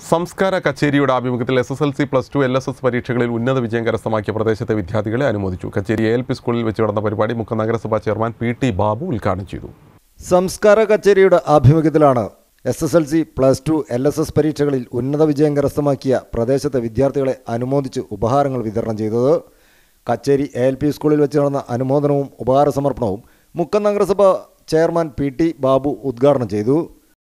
സംസ്കാര കച്ചേരിയുടെ ആഭിമുഖ്യത്തിൽ S S L C plus two L S S പരീക്ഷകളിൽ ഉന്നത വിജയം കരസ്ഥമാക്കിയ പ്രദേശത്തെ വിദ്യാർത്ഥികളെ അനുമോദിച്ചു കച്ചേരി എ എൽ പി സ്കൂളിൽ വെച്ച് നടന്ന പരിപാടി മുഖ്യ നഗരസഭാ ചെയർമാൻ പി ടി ബാബു ഉദ്ഘാടനം ചെയ്തു സംസ്കാര കച്ചേരിയുടെ ആഭിമുഖ്യത്തിലാണ് S S L C plus two L S S പരീക്ഷകളിൽ ഉന്നത വിജയം കരസ്ഥമാക്കിയ പ്രദേശത്തെ വിദ്യാർത്ഥികളെ അനുമോദിച്ച് ഉപഹാരങ്ങൾ വിതരണം ചെയ്തത് കച്ചേരി എ എൽ പി സ്കൂളിൽ വെച്ച് നടന്ന അനുമോദനവും ഉപഹാര സമർപ്പണവും മുക്കം നഗരസഭ ചെയർമാൻ പി ടി ബാബു ഉദ്ഘാടനം ചെയ്തു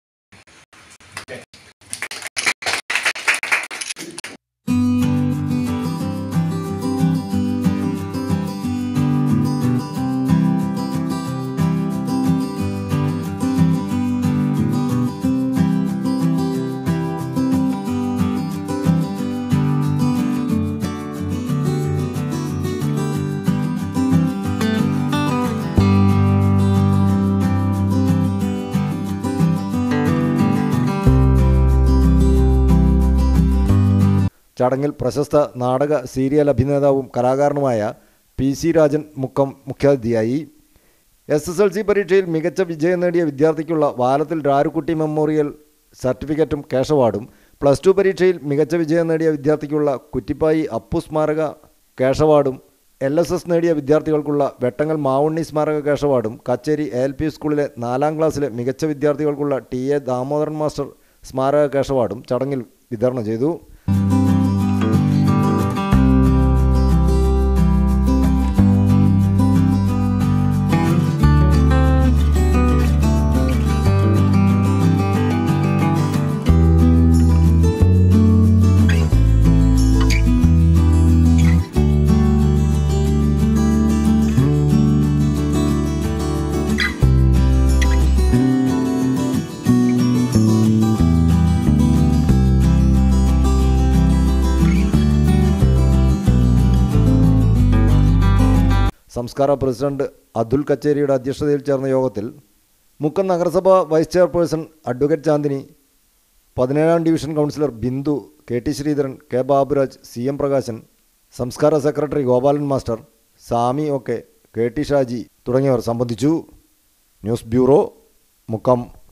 ചടങ്ങിൽ പ്രശസ്ത നാടക സീരിയൽ അഭിനേതാവും കലാകാരനുമായ പി സി രാജൻ മുക്കം മുഖ്യാതിഥിയായി എസ് എസ് എൽ സി പരീക്ഷയിൽ മികച്ച വിജയം നേടിയ വിദ്യാർത്ഥിക്കുള്ള വാലത്തിൽ രാരുക്കുട്ടി മെമ്മോറിയൽ സർട്ടിഫിക്കറ്റും ക്യാഷ് അവാർഡും പ്ലസ് ടു പരീക്ഷയിൽ മികച്ച വിജയം നേടിയ വിദ്യാർത്ഥിക്കുള്ള കുറ്റിപ്പായി അപ്പു സ്മാരക ക്യാഷ് അവാർഡും എൽ എസ് എസ് നേടിയ വിദ്യാർത്ഥികൾക്കുള്ള വെട്ടങ്ങൽ മാവുണ്ണി സ്മാരക ക്യാഷ് അവാർഡും കച്ചേരി എ എൽ പി സ്കൂളിലെ നാലാം ക്ലാസ്സിലെ മികച്ച വിദ്യാർത്ഥികൾക്കുള്ള ടി എ ദാമോദരൻ മാസ്റ്റർ സ്മാരക ക്യാഷ് അവാർഡും ചടങ്ങിൽ വിതരണം ചെയ്തു സംസ്കാര പ്രസിഡന്റ് അതുൽ കച്ചേരിയുടെ അധ്യക്ഷതയിൽ ചേർന്ന യോഗത്തിൽ മുക്കം നഗരസഭ വൈസ് ചെയർപേഴ്സൺ അഡ്വക്കേറ്റ് ചാന്ദിനി പതിനേഴാം division councillor Bindu K T Sreedharan K Baburaj C M Prakashan Samskara secretary Gopalan master സാമി ഒക്കെ കെ ടി ഷാജി തുടങ്ങിയവർ സംബന്ധിച്ചു ന്യൂസ് ബ്യൂറോ മുക്കം